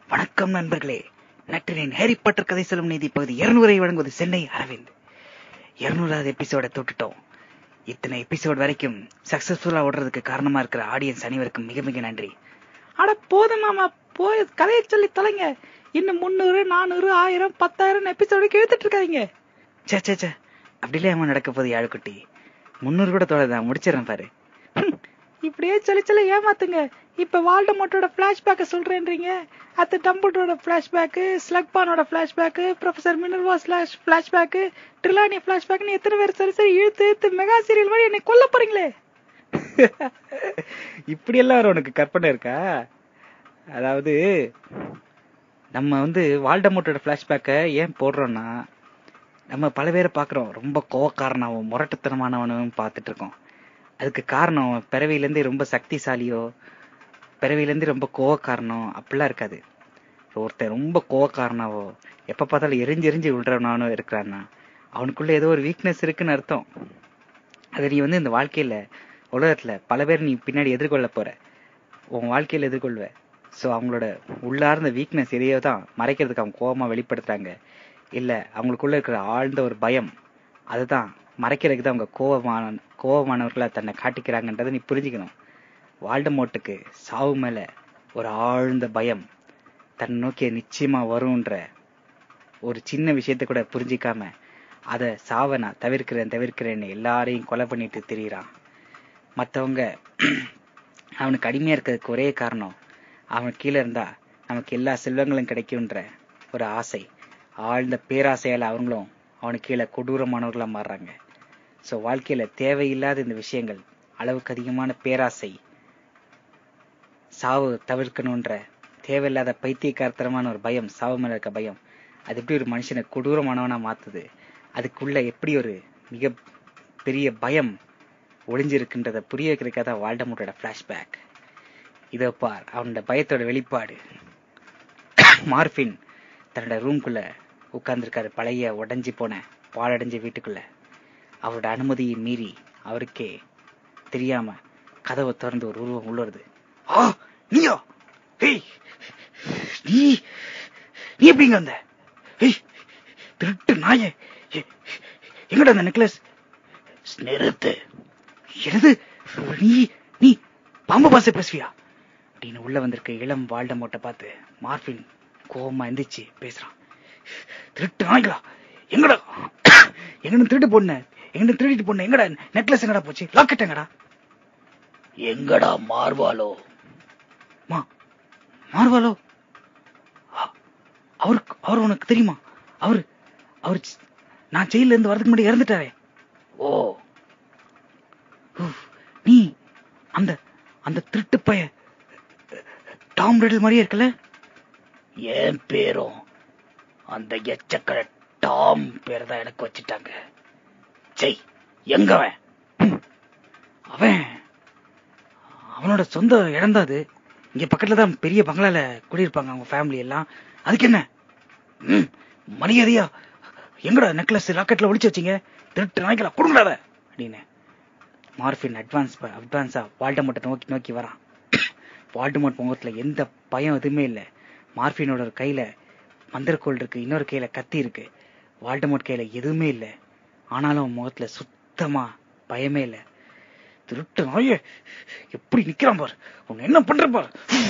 வணக்கம் நண்பர்களே நற்றினின் Harry Potter கதை சொல்லும் நீதி பகுதி இருநூறை வழங்குவது சென்னை அரவிந்த் இருநூறாவது எபிசோட தொட்டுட்டோம் இத்தனை எபிசோட் வரைக்கும் சக்சஸ்ஃபுல்லா ஓடுறதுக்கு காரணமா இருக்கிற ஆடியன்ஸ் அனைவருக்கும் மிக மிக நன்றி அட போதும் மாமா போய் கதையை சொல்லி தொலைங்க இன்னும் முந்நூறு நானூறு ஆயிரம் பத்தாயிரம் எபிசோடுக்கு இழுத்துட்டு இருக்காதீங்க சே சே சே அப்படிலே அவன் நடக்க போகுது யாழுக்குட்டி முன்னூறு கூட தோழதான் முடிச்சிடறேன் பாரு ஹம், இப்படியே சொல்லி சொல்லி ஏமாத்துங்க இப்ப வால்டமோட்டோட பிளாஷ்பேக்க சொல்றேன்றீங்க அத்த டம்பிள்டரோட பிளாஷ்பேக்கு ஸ்லக்பானோட flashback professor Minerva slash flashback Trelawney பிளாஷ்பேக்னு எத்தனை பேர் சரி சரி இழுத்து இழுத்து மெகா சீரியல் மாதிரி என்னை கொல்ல போறீங்களே இப்படி எல்லாம் உனக்கு கற்பனை இருக்கா அதாவது நம்ம வந்து வால்டமோட்டோட பிளாஷ்பேக்கை ஏன் போடுறோம்னா நம்ம பல பேரை பார்க்குறோம் ரொம்ப கோவக்காரனாவும் முரட்டுத்தனமானவனும் பார்த்துட்டு இருக்கோம் அதுக்கு காரணம் பிறவியிலேருந்தே ரொம்ப சக்திசாலியோ பிறவியிலேருந்து ரொம்ப கோவக்காரனோ அப்படிலாம் இருக்காது ஒருத்தன் ரொம்ப கோவக்காரனாவோ எப்போ பார்த்தாலும் எரிஞ்சு எரிஞ்சு விடுறவனானோ இருக்கிறான்னா அவனுக்குள்ள ஏதோ ஒரு வீக்னஸ் இருக்குன்னு அர்த்தம் அதை நீ வந்து இந்த வாழ்க்கையில உலகத்துல பல பேர் நீ பின்னாடி எதிர்கொள்ள போற உன் வாழ்க்கையில எதிர்கொள்வ ஸோ அவங்களோட உள்ளார்ந்த வீக்னஸ் எதையோ தான் மறைக்கிறதுக்கு அவங்க கோபமா வெளிப்படுத்துறாங்க இல்ல அவங்களுக்குள்ள இருக்கிற ஆழ்ந்த ஒரு பயம் அதுதான் மறைக்கிறதுக்கு தான் அவங்க கோபமான கோபமானவர்களா தன்னை காட்டிக்கிறாங்கன்றதை நீ புரிஞ்சுக்கணும் வால்டமோட்டுக்கு சாவு மேல ஒரு ஆழ்ந்த பயம் தன்னை நோக்கி நிச்சயமா வரும்ன்ற ஒரு சின்ன விஷயத்த கூட புரிஞ்சிக்காம அத சாவ நான் தவிர்க்கிறேன் தவிர்க்கிறேன்னு எல்லாரையும் கொலை பண்ணிட்டு திரியிறான் மத்தவங்க அவனுக்கு அடிமையா இருக்கிறதுக்கு ஒரே காரணம் அவன் கீழே இருந்தா நமக்கு எல்லா செல்வங்களும் கிடைக்கும்ன்ற ஒரு ஆசை ஆழ்ந்த பேராசையால அவங்களும் அவனுக்கு கீழே கொடூரமானவர்களா மாறுறாங்க சோ வாழ்க்கையில தேவையில்லாத இந்த விஷயங்கள் அளவுக்கு அதிகமான பேராசை சாவு தவிர்க்கணும்ன்ற தேவையில்லாத பைத்தியக்காரத்தனமான ஒரு பயம் சாவு மேல இருக்க பயம் அது எப்படி ஒரு மனுஷனை கொடூரமானவனா மாத்துது அதுக்குள்ள எப்படி ஒரு மிக பெரிய பயம் ஒளிஞ்சிருக்குன்றத புரிய வைக்கிறதுக்காக தான் வால்டமோட்டோட பிளாஷ்பேக் இதோ பார் அவனோட பயத்தோட வெளிப்பாடு மார்பின் தன்னோட ரூம்குள்ள உட்கார்ந்திருக்காரு பழைய உடைஞ்சு போன பாழடைஞ்ச வீட்டுக்குள்ள அவரோட அனுமதியை மீறி அவருக்கே தெரியாம கதவை திறந்து ஒரு உருவம் உள்ள வருது ஆ நீயா ஹேய் நீ நீ எப்படிங்க வந்த ஹேய் திருட்டு நாயே எ- எங்கடா அந்த நெக்லஸ் நிறுத்து எனது நீ நீ பாம்பு பாச பேசுவியா அப்படின்னு உள்ள வந்திருக்க இளம் வால்டமோட்டை பார்த்து மார்பின் கோவமா எந்திரிச்சு பேசுறான் திருட்டு நாய்களா எங்கடா எங்கன்னு திருட்டு பொண்ணு எங்கன்னு திருடிட்டு பொண்ணு எங்கடா நெக்லஸ் எங்கடா போச்சு லாக்கெட் எங்கடா எங்கடா மார்வாலோ மா மார்வாலோ அ- அவருக்கு அவர் உனக்கு தெரியுமா அவரு அவர் சி- நான் ஜெயில இருந்து வரதுக்கு முன்னாடி இறந்துட்டாரே ஓ உஃப், நீ அந்த அந்த திருட்டு பைய டாம் ரெடல் மாதிரியே இருக்கல என் பேரும் அந்த எச்சக்கட டாம் பேர் தான் எனக்கு வச்சுட்டாங்க ஜெய் எங்க அவன் ம், அவன் அவனோட சொந்த இடம் தான் அது இங்க பக்கத்துல தான் பெரிய பங்களால குடியிருப்பாங்க அவங்க ஃபேமிலி எல்லாம் அதுக்கு என்ன ம், மரியாதையா எங்கடா நெக்லஸ் ராக்கெட்ல ஒளிச்சு வச்சீங்க திருட்டு நாய்களா கொடுங்கடா அதை அப்படின்னு மார்பின் அட்வான்ஸ் அட்வான்ஸா வால்டமோட்டை நோக்கி நோக்கி வரான் வால்டமோட் முகத்துல எந்த பயம் எதுவுமே இல்ல மார்பினோட ஒரு கையில மந்திரக்கோள் இருக்கு இன்னொரு கையில கத்தி இருக்கு வால்டமோட் கையில எதுவுமே இல்ல ஆனாலும் அவன் முகத்துல சுத்தமா பயமே இல்ல திருட்டு நாயே எப்படி நிக்கிறான் பாரு உன்னை என்ன பண்ற பாரு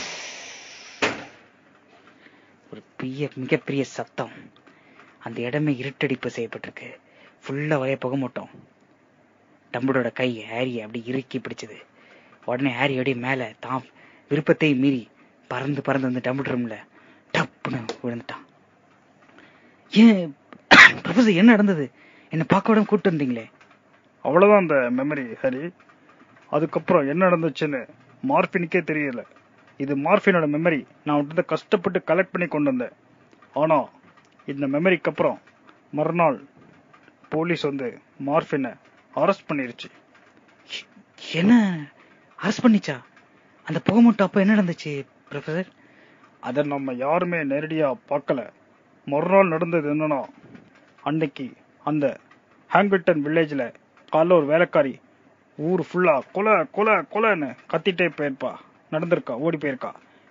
ஒரு பெரிய மிகப்பெரிய சத்தம் அந்த இடமே இருட்டடிப்பு செய்யப்பட்டிருக்கு ஃபுல்லா ஒரே புகை மூட்டம் டம்புடோட கை ஹாரியை அப்படி இறுக்கி பிடிச்சது உடனே ஹாரி அப்படியே மேல தான் விருப்பத்தை மீறி பறந்து பறந்து வந்து டம்புட் ரூம்ல டப்புன்னு விழுந்துட்டான் ஏன் ப்ரொஃபசர் என்ன நடந்தது என்ன பார்க்க விடாம கூட்டு வந்தீங்களே அவ்வளவுதான் அந்த மெமரி ஹரி அதுக்கப்புறம் என்ன நடந்துச்சுன்னு மார்பினுக்கே தெரியல இது மார்பினோட மெமரி நான் வந்து கஷ்டப்பட்டு கலெக்ட் பண்ணி கொண்டு வந்தேன் ஆனா இந்த மெமரிக்கு அப்புறம் மறுநாள் போலீஸ் வந்து மார்பினை அரெஸ்ட் பண்ணிருச்சு என்ன அரெஸ்ட் பண்ணிச்சா அந்த புகை மூட்டம் அப்ப என்ன நடந்துச்சு ப்ரொஃபசர் அதை நம்ம யாருமே நேரடியா பார்க்கல மறுநாள் நடந்தது என்னன்னா அன்னைக்கு அந்த ஹாங்கிள்டன் வில்லேஜ்ல காலைல ஒரு வேலைக்காரி ஊர் ஃபுல்லா கொலை கொலை கொலைன்னு கத்திட்டே போயிருப்பா நடந்திருக்கா ஓடி போயிருக்கா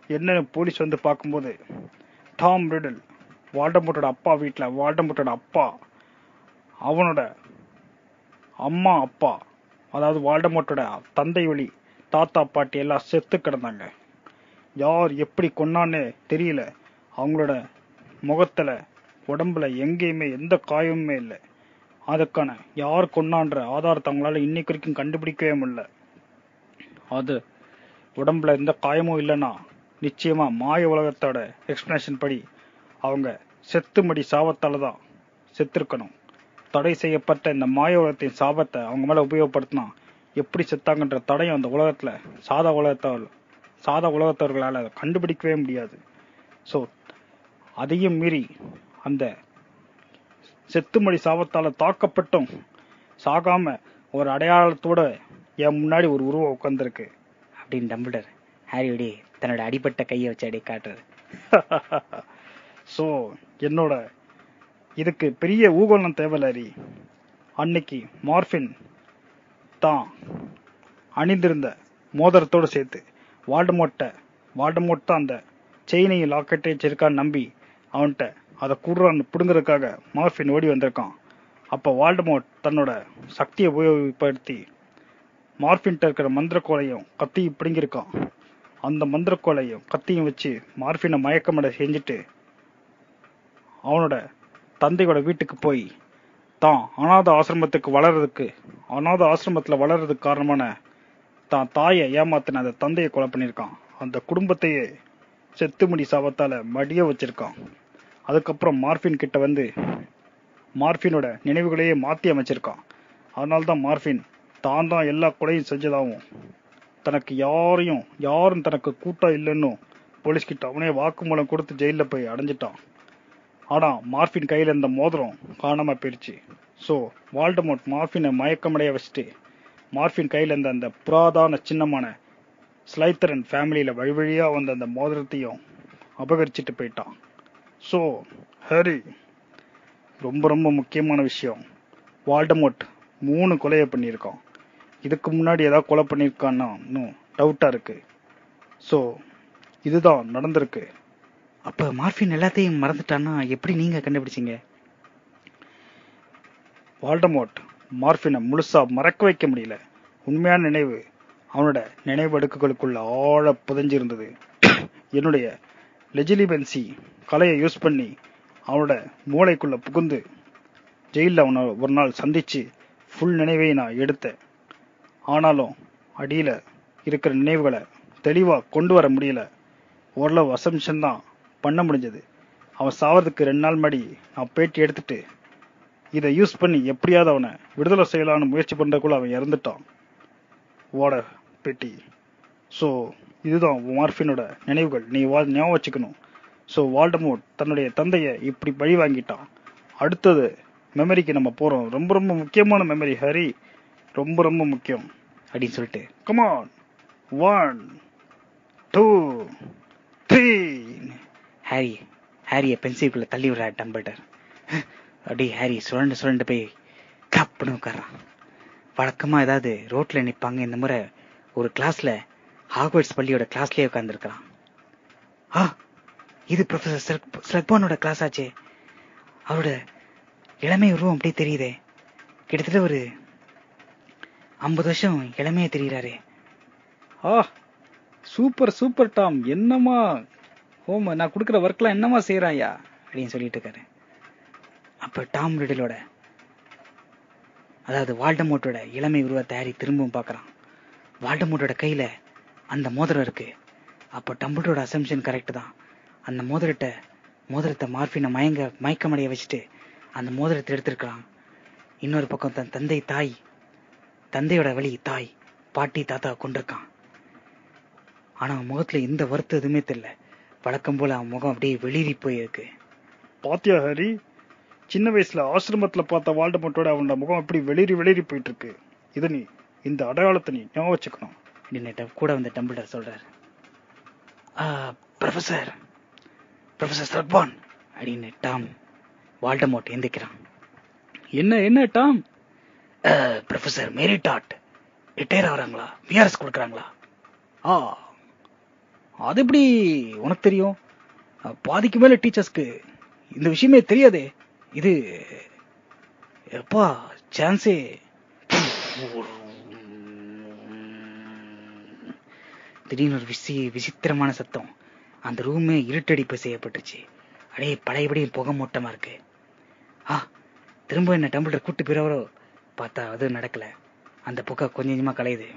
என்னன்னு போலீஸ் வந்து பார்க்கும்போது டாம் ரிடில் வால்டமோட்டோட அப்பா வீட்டில் வால்டமோட்டோட அப்பா அவனோட அம்மா அப்பா அதாவது வால்டமோட்டோட தந்தை வழி தாத்தா பாட்டி எல்லாம் செத்து கிடந்தாங்க யார் எப்படி கொன்னான்னு தெரியல அவங்களோட முகத்துல உடம்புல எங்கேயுமே எந்த காயமுமே இல்லை அதுக்கான யார் கொன்னான்ற ஆதாரத்தை அவங்களால இன்னைக்கு வரைக்கும் கண்டுபிடிக்கவே முடியல அது உடம்புல எந்த காயமும் இல்லைன்னா நிச்சயமா மாய உலகத்தோட எக்ஸ்பிளனேஷன் படி அவங்க செத்துமடி சாபத்தால தான் செத்திருக்கணும் தடை செய்யப்பட்ட இந்த மாய உலகத்தின் சாபத்தை அவங்க மேல உபயோகப்படுத்தினா எப்படி செத்தாங்கன்ற தடையும் அந்த உலகத்துல சாதா உலகத்தால் சாதா உலகத்தவர்களால அதை கண்டுபிடிக்கவே முடியாது ஸோ அதையும் மீறி அந்த செத்துமடி சாபத்தால தாக்கப்பட்டும் சாகாம ஒரு அடையாளத்தோட என் முன்னாடி ஒரு உருவம் உட்கார்ந்திருக்கு அப்படின்னு டம்பிள்டர் ஹாரியோடைய தன்னோட அடிபட்ட கையை வச்சு அப்படியே காட்டுறது ஸோ என்னோட இதுக்கு பெரிய ஊகோலம் தேவையில்ல ஹரி அன்னைக்கு மார்பின் தான் அணிந்திருந்த மோதிரத்தோடு சேர்த்து வால்டமோட்டை வால்டமோட் தான் அந்த செயினையும் லாக்கெட்டையும் வச்சிருக்கான்னு நம்பி அவன்கிட்ட அதை குடுறான்னு பிடுங்குறதுக்காக மார்பின் ஓடி வந்திருக்கான் அப்போ வால்டமோட் தன்னோட சக்தியை உபயோகப்படுத்தி மார்பின்ட்ட இருக்கிற மந்திரக்கோலையும் கத்தியும் பிடுங்கியிருக்கான் அந்த மந்திரக்கோலையும் கத்தியும் வச்சு மார்பினை மயக்கமட செஞ்சுட்டு அவனோட தந்தையோட வீட்டுக்கு போய் தான் அனாத ஆசிரமத்துக்கு வளர்றதுக்கு அனாத ஆசிரமத்துல வளர்றதுக்கு காரணமான தான் தாயை ஏமாத்தின அந்த தந்தையை கொலை பண்ணியிருக்கான் அந்த குடும்பத்தையே செத்துமுடி சாபத்தால மடிய வச்சிருக்கான் அதுக்கப்புறம் மார்பின் கிட்ட வந்து மார்பினோட நினைவுகளையே மாத்தி அமைச்சிருக்கான் அதனால்தான் மார்பின் தான் தான் எல்லா கொலையும் செஞ்சதாகவும் தனக்கு யாரையும் யாரும் தனக்கு கூட்டா இல்லைன்னு போலீஸ் கிட்ட அவனே வாக்குமூலம் கொடுத்து ஜெயில போய் அடைஞ்சிட்டான் ஆனா மார்பின் கையில இருந்த மோதிரம் காணாம போயிருச்சு ஸோ வால்டமோட் மார்பினை மயக்கமடைய வச்சுட்டு மார்பின் கையில இருந்த அந்த புராதான சின்னமான ஸ்லைத்தரன் ஃபேமிலியில வழி வழியா வந்த அந்த மோதிரத்தையும் அபகரிச்சிட்டு போயிட்டான் ஸோ ஹரி ரொம்ப ரொம்ப முக்கியமான விஷயம் வால்டமோட் மூணு கொலையை பண்ணியிருக்கான் இதுக்கு முன்னாடி ஏதாவது கொலை பண்ணியிருக்கான்னா இன்னும் டவுட்டா இருக்கு ஸோ இதுதான் நடந்திருக்கு அப்ப மார்பின் எல்லாத்தையும் மறந்துட்டான்னா எப்படி நீங்க கண்டுபிடிச்சீங்க வால்டமோட் மார்பினை முழுசா மறக்க வைக்க முடியல உண்மையான நினைவு அவனோட நினைவு அடுக்குகளுக்குள்ள ஆழ புதைஞ்சிருந்தது என்னுடைய லெஜிலிபென்சி கலையை யூஸ் பண்ணி அவனோட மூளைக்குள்ள புகுந்து ஜெயிலில் அவனை ஒரு நாள் சந்திச்சு ஃபுல் நினைவையும் நான் எடுத்தேன் ஆனாலும் அடியில இருக்கிற நினைவுகளை தெளிவா கொண்டு வர முடியல ஓரளவு அசம்ஷன் தான் பண்ண முடிஞ்சது அவன் சாவறதுக்கு ரெண்டு நாள் முன்னாடி நான் பேட்டி எடுத்துட்டு இதை யூஸ் பண்ணி எப்படியாவது அவனை விடுதலை செய்யலாம்னு முயற்சி பண்றதுக்குள்ள அவன் இறந்துட்டான் ஓட பெட்டி ஸோ இதுதான் மார்பினோட நினைவுகள் நீ வா ஞாபகம் வச்சுக்கணும் ஸோ வால்டமோட் தன்னுடைய தந்தையை இப்படி பழி வாங்கிட்டான் அடுத்தது மெமரிக்கு நம்ம போறோம் ரொம்ப ரொம்ப முக்கியமான மெமரி ஹரி ரொம்ப ரொம்ப முக்கியம் அப்படின்னு சொல்லிட்டு come on one two three Harry ஹாரிய பென்சிலுக்குள்ள தள்ளி விடுறா டம்பிள்டர் அப்படியே ஹாரி சுழண்டு சுழண்டு போய் கப்புன்னு உட்கார்றான் வழக்கமா ஏதாவது ரோட்ல நிப்பாங்க இந்த முறை ஒரு கிளாஸ்ல ஹாக்வர்ட்ஸ் பள்ளியோட கிளாஸ்லயே உட்கார்ந்துருக்கான் ஆ இது ப்ரொஃபசர் ஸ்லக்பானோட கிளாஸ் ஆச்சே அவரோட இளமை உருவம் அப்படியே தெரியுதே கிட்டத்தட்ட ஒரு ஐம்பது வருஷம் இளமையா தெரியுறாரே ஆ சூப்பர் சூப்பர் டாம் என்னமா ஹோம் நான் கொடுக்குற ஒர்க்லாம் என்னமா செய்யறாயா அப்படின்னு சொல்லிட்டு இருக்காரு அப்ப டாம் ரிடலோட அதாவது வால்டமோட்டோட இளமை உருவத்தை ஹாரி திரும்பவும் பார்க்கறான் வால்டமோட்டோட கையில அந்த மோதிரம் இருக்கு அப்ப டம்பிளோட அசம்ஷன் கரெக்ட் தான் அந்த மோதிரத்தை மோதிரத்தை மார்பினை மயங்க மயக்கமடைய வச்சுட்டு அந்த மோதிரத்தை எடுத்திருக்கிறான் இன்னொரு பக்கம் தன் தந்தை தாய் தந்தையோட வழி தாய் பாட்டி தாத்தா கொண்டிருக்கான் ஆனா அவன் முகத்துல எந்த வருத்தம் எதுவுமே தெரியல வழக்கம் போல அவன் முகம் அப்படியே வெளிரி போயிருக்கு பாத்தியா ஹரி சின்ன வயசுல ஆசிரமத்துல பார்த்த வால்டமோட்டோட அவனோட முகம் எப்படி வெளிரி வெளிரி போயிட்டு இருக்கு இது நீ இந்த அடையாளத்தை நீ ஞாபகம் வச்சுக்கணும் அப்படின்னு கூட வந்த டம்பிள்டர் சொல்றாரு ப்ரொஃபசர் ப்ரொஃபசர் சர்பான் அப்படின்னு டாம் வால்டமோட் எந்திக்கிறான் என்ன என்ன Tom professor Merrythought retire ஆகுறாங்களா விஆர்எஸ் கொடுக்குறாங்களா ஆ அது எப்படி உனக்கு தெரியும் அஹ், பாதிக்கு மேல டீச்சர்ஸ்க்கு இந்த விஷயமே தெரியாதே இது எப்பா சான்ஸே திடீர்னு ஒரு விசி விசித்திரமான சத்தம் அந்த ரூமே இருட்டடிப்பு செய்யப்பட்டுச்சு அடே பழையபடி புகை மூட்டமா இருக்கு ஆ திரும்ப என்ன டம்பிளர் கூட்டு போயிறவரோ பார்த்தா அது நடக்கல அந்த புகை கொஞ்சம் கொஞ்சமா கலையுது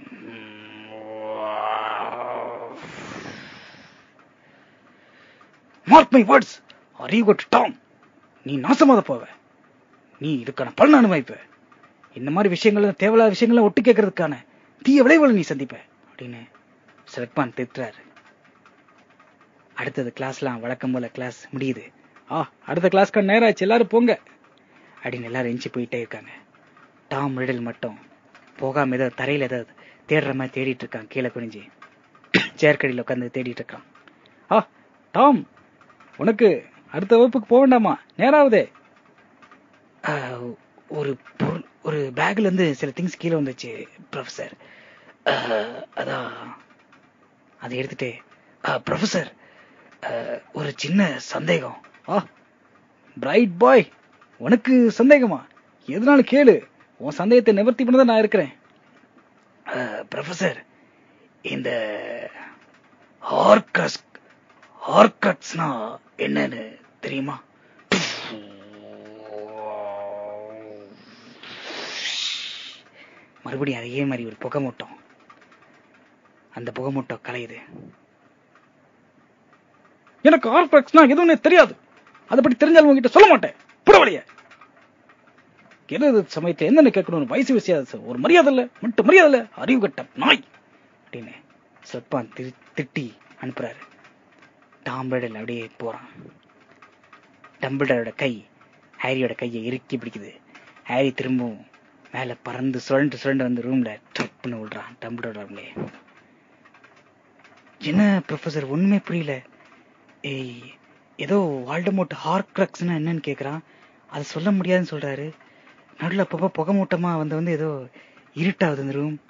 மார்க் மை வேர்ட்ஸ் அறிவு கொட்டு டாம் நீ நாசமாத போவ நீ இதுக்கான பலன் அனுபவிப்ப இந்த மாதிரி விஷயங்கள் தேவையில்லாத விஷயங்களை ஒட்டு கேட்கறதுக்கான தீய விளைவுகளை நீ சந்திப்ப அப்படின்னு சரத்பான் திட்டுறாரு அடுத்தது கிளாஸ்லாம் வழக்கம் போல கிளாஸ் முடியுது ஆ அடுத்த கிளாஸ்க்கு நேரம் ஆச்சு எல்லாரும் போங்க அப்படின்னு எல்லாரும் எஞ்சி போயிட்டே இருக்காங்க டாம் ரிடல் மட்டும் போகாம ஏதோ தரையில ஏதோ தேடுற மாதிரி தேடிட்டு இருக்கான் கீழே குனிஞ்சு சேர்க்கடியில் உட்காந்து தேடிட்டு இருக்கான் ஆ டாம் உனக்கு அடுத்த வகுப்புக்கு போக வேண்டாமா நேராகுதே ஆ, ஒரு பொருள் ஒரு பேக்ல இருந்து சில திங்ஸ் கீழே வந்துச்சு ப்ரொஃபசர் அதான் அதை எடுத்துட்டு ப்ரொஃபசர் ஒரு சின்ன சந்தேகம் ஆ பிரைட் பாய் உனக்கு சந்தேகமா எதனால கேளு உன் சந்தேகத்தை நிவர்த்தி பண்ணதான் நான் இருக்கிறேன் ப்ரொஃபசர் இந்த ஹார்கஸ் ஹார்கட்ஸ்னா என்னன்னு தெரியுமா மறுபடியும் அதே மாதிரி ஒரு புகை மூட்டம் அந்த புகை மூட்டம் கலையுது எனக்கு ஆர்பெக்ஸ்னா எதுவுமே தெரியாது அதை பற்றி தெரிஞ்சாலும் உங்ககிட்ட சொல்ல மாட்டேன் புடவழிய எது சமயத்துல என்னன்னு கேட்கணும் வயசு விஷயம் ஒரு மரியாதை இல்ல மட்டும் மரியாதை இல்ல அறிவு கட்ட நாய் அப்படின்னு சத்பான் திரு திட்டி அனுப்புறாரு டாம்பிடல் அப்படியே போறான் டம்பிளரோட கை ஹாரியோட கையை இறுக்கி பிடிக்குது ஹாரி திரும்பவும் மேல பறந்து சுழண்டு சுழண்டு வந்து ரூம்ல டப்புன்னு விடுறான் டம்பிளரோட ரூம்லே என்ன ப்ரொஃபசர் ஒண்ணுமே புரியல ஏய் ஏதோ வால்டமோட் ஹார்க்ரக்ஸ்னா என்னன்னு கேக்குறான் அது சொல்ல முடியாதுன்னு சொல்றாரு நடுவில் அப்பப்போ புகை மூட்டமா வந்து வந்து ஏதோ இருட்டாகுது இந்த ரூம்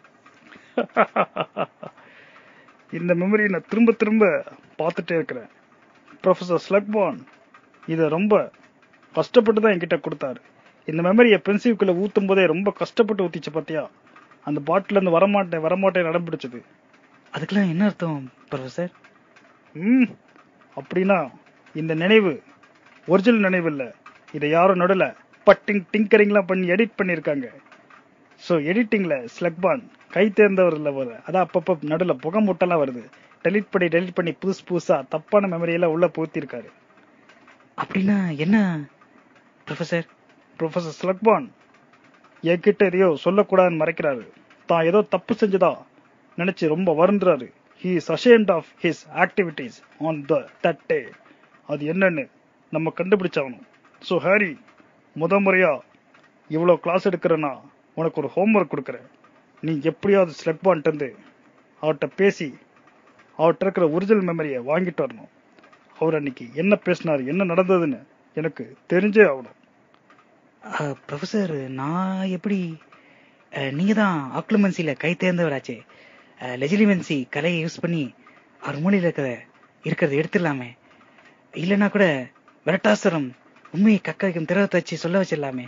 இந்த மெமரி நான் திரும்ப திரும்ப பார்த்துட்டே இருக்கிறேன் ப்ரொஃபசர் ஸ்லக்பான் இதை ரொம்ப கஷ்டப்பட்டு தான் என்கிட்ட கொடுத்தாரு இந்த மெமரியை பென்சிவ்குள்ள ஊத்தும் போதே ரொம்ப கஷ்டப்பட்டு ஊத்திச்சு பாத்தியா அந்த பாட்டில இருந்து வரமாட்டேன் வரமாட்டேன் நடம் பிடிச்சது அதுக்கெல்லாம் என்ன அர்த்தம் ப்ரொஃபசர் ம் அப்படின்னா இந்த நினைவு ஒரிஜினல் நினைவு இல்ல இதை யாரும் நடுல பட்டிங் டிங்கரிங்லாம் பண்ணி எடிட் பண்ணியிருக்காங்க ஸோ எடிட்டிங்ல ஸ்லக்பான் கை தேர்ந்தவர் இல்ல வர அதான் அப்பப்போ நடுல புகை மூட்டெல்லாம் வருது டெலிட் பண்ணி டெலிட் பண்ணி புதுசு புதுசா தப்பான மெமரி எல்லாம் உள்ள பூத்திருக்காரு அப்படின்னா என்ன ப்ரொஃபசர் ப்ரொஃபசர் ஸ்லக்பான் என்கிட்ட எதையோ சொல்லக்கூடாதுன்னு மறைக்கிறாரு தான் ஏதோ தப்பு செஞ்சதா நினைச்சு ரொம்ப வருந்துறாரு he is ashamed of his activities on the that day அது என்னன்னு நம்ம கண்டுபிடிச்சாகணும் ஸோ ஹாரி முத முறையா இவ்வளோ கிளாஸ் எடுக்கிறேன்னா உனக்கு ஒரு ஹோம்ஒர்க் கொடுக்குறேன் நீ எப்படியாவது ஸ்லக்பான்ட்டு இருந்து அவர்கிட்ட பேசி அவர்கிட்ட இருக்கிற ஒரிஜினல் மெமரியை வாங்கிட்டு வரணும் அவர் அன்னைக்கு என்ன பேசினாரு என்ன நடந்ததுன்னு எனக்கு தெரிஞ்சே ஆகணும் ப்ரொஃபசர் நான் எப்படி அஹ், நீங்க தான் ஆக்லுமென்சில கை தேர்ந்தவராச்சே லெஜிலிமென்சி கலையை யூஸ் பண்ணி அவர் மூலையில இருக்கிற இருக்கிறத எடுத்துடலாமே இல்லைன்னா கூட விரட்டாசுரம் உண்மையை கக்க வைக்கும் திரவத்தை வச்சு சொல்ல வச்சிடலாமே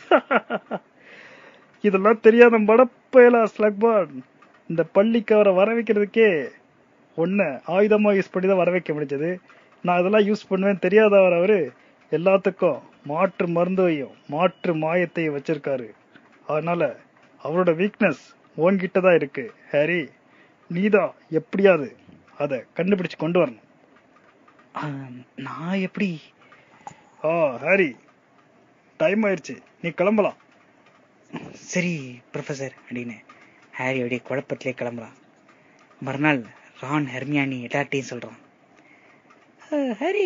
இதெல்லாம் தெரியாத மடப்பயலா ஸ்லக்பான் இந்த பள்ளிக்கு அவரை வர வைக்கிறதுக்கே ஒன்ன ஆயுதமா யூஸ் பண்ணி தான் வர வைக்க முடிஞ்சது நான் இதெல்லாம் யூஸ் பண்ணுவேன் தெரியாதவர் அவரு எல்லாத்துக்கும் மாற்று மருந்தையும் மாற்று மாயத்தையும் வச்சிருக்காரு அதனால அவரோட வீக்னஸ் உன்கிட்ட தான் இருக்கு ஹாரி நீதான் எப்படியாவது அதை கண்டுபிடிச்சு கொண்டு வரணும் ஆஹ், நான் எப்படி ஆ ஹாரி டைம் ஆயிருச்சு நீ கிளம்பலாம் சரி ப்ரொஃபசர் அப்படின்னு ஹாரி அப்படியே குழப்பத்திலே கிளம்புறான் மறுநாள் ரான் ஹெர்மியானி எல்லார்ட்டையும் சொல்றான் "அஹ், ஹாரி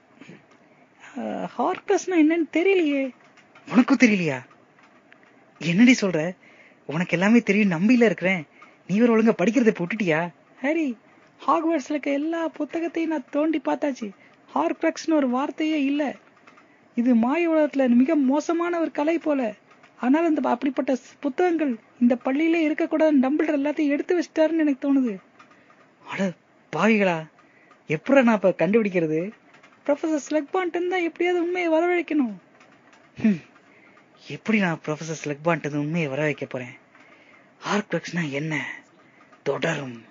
ஹார்கஸ்னா என்னன்னு தெரியலையே உனக்கும் தெரியலையா என்னடி சொல்ற உனக்கு எல்லாமே தெரியும் நம்பில இருக்கிறேன் நீ ஒரு ஒழுங்கா படிக்கிறதை இப்ப விட்டுட்டியா ஹாரி ஹாக்வர்ட்ஸ்ல இருக்க எல்லா புத்தகத்தையும் நான் தோண்டி பார்த்தாச்சு ஹார்க்ரக்ஸ்னு ஒரு வார்த்தையே இல்ல இது மாய உலகத்துல மிக மோசமான ஒரு கலை போல ஆனால் இந்த அப்படிப்பட்ட ஸ்- புத்தகங்கள் இந்த பள்ளியிலே இருக்கக்கூடாது டம்பிள்டர் எல்லாத்தையும் எடுத்து வச்சிட்டாருன்னு எனக்கு தோணுது அட பாவிகளா எப்படா நான் இப்ப கண்டுபிடிக்கிறது ப்ரொஃபசர் ஸ்லக்பான்ட்டு தான் எப்படியாவது உண்மையை வரவழைக்கணும் ஹம், எப்படி நான் ப்ரொஃபசர் ஸ்லக்பான்ட்டு உண்மையை வர வைக்க போறேன் ஆர்க்டக்ஸ்னா என்ன தொடரும்